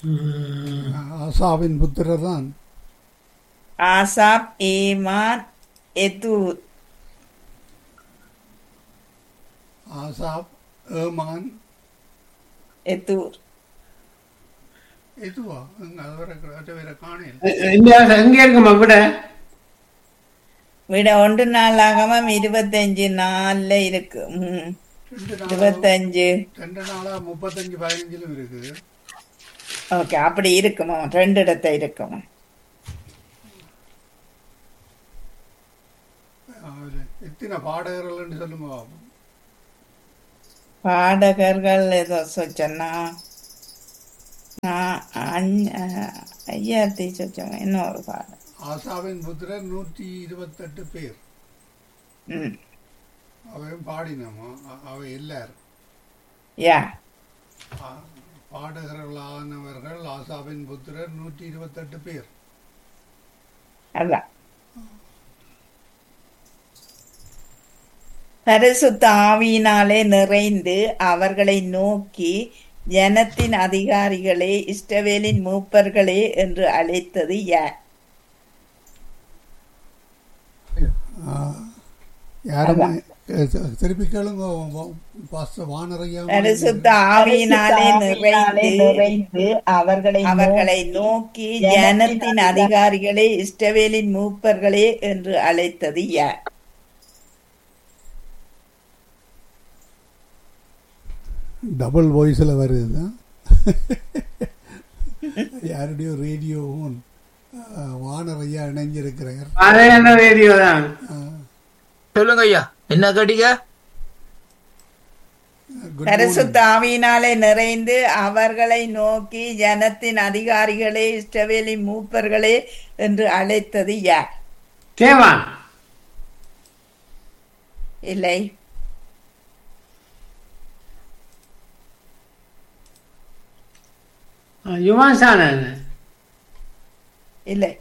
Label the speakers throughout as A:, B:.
A: ஆசாவின் புத்திரர் தான்
B: ஆசாப் ஏமான் எதூர்
A: ஆசாப் ஏமான்
B: எதூர்
A: எதுவா எங்க அது வரை அது வேற காணையில்
C: இந்த எங்க இருக்குமா விட
B: விட ஒன்று நாளாகவும் இருபத்தஞ்சு நாள்ல இருக்கு ம்.
A: ரெண்டு நாளா
B: இருபத்தஞ்சு
A: ரெண்டு நாளா முப்பத்தஞ்சு பதினஞ்சிலும் இருக்குது
B: ஓகே அப்படி இருக்குமா ரெண்டு இடத்த இருக்குமா
A: அதுல எத்தனை பாடகர்கள்னு சொல்லுங்க பாப்போம்.
B: பாடகர்கள் ஏதோ சொன்னா நான் அஞ்- அஹ், ஐயாயிரத்தி சொச்சவங்க இன்னொரு பாடம்
A: ஆசாவின் புத்திரர் நூற்றி இருபத்தெட்டு பேர்
B: ம்
A: அவையும் பாடினோமா அ- அவை எல்லாரும்
B: யா
A: பா- பாடகர்களானவர்கள் ஆசாவின் புத்திரர் நூற்றி இருபத்தெட்டு பேர்
B: அதான் பரிசுத்த ஆவியினாலே நிறைந்து அவர்களை நோக்கி ஜனத்தின் அதிகாரிகளே இஸ்ரவேலின் மூப்பர்களே என்று அழைத்தது யார்
A: யாரும் திருப்பி கேளுங்க பாஸ்டர் வானரையா
B: பரிசுத்த ஆவியினாலே நிறைந்து
D: அவர்களை
B: அவர்களை நோக்கி ஜனத்தின் அதிகாரிகளே இஸ்ரவேலின் மூப்பர்களே என்று அழைத்தது யார்
A: டபுள் வாய்ஸில் வருது யாருடைய ரேடியோவும் வானரையா இணைஞ்சிருக்கிறார்
C: அது என்ன ரேடியோ தான்
E: சொல்லுங்க ஐயா என்ன கேட்டீங்க
A: Good
B: பரிசுத்த ஆவியினாலே நிறைந்து அவர்களை நோக்கி ஜனத்தின் அதிகாரிகளே இஸ்ரவேலின் மூப்பர்களே என்று அழைத்தது யார்
C: தேவான்
B: இல்லை
C: யுவான்சான
B: இல்லை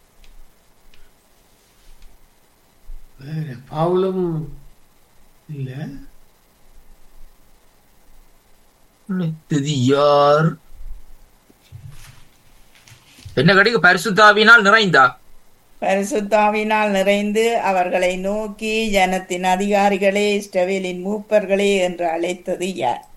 C: வேற பவுலும் இல்ல
E: இது யார் என்ன கேட்டீங்க பரிசுத்தாவினால் நிறைந்தா
B: பரிசுத்தாவினால் நிறைந்து அவர்களை நோக்கி ஜனத்தின் அதிகாரிகளே இஸ்ரவேலின் மூப்பர்களே என்று அழைத்தது யார்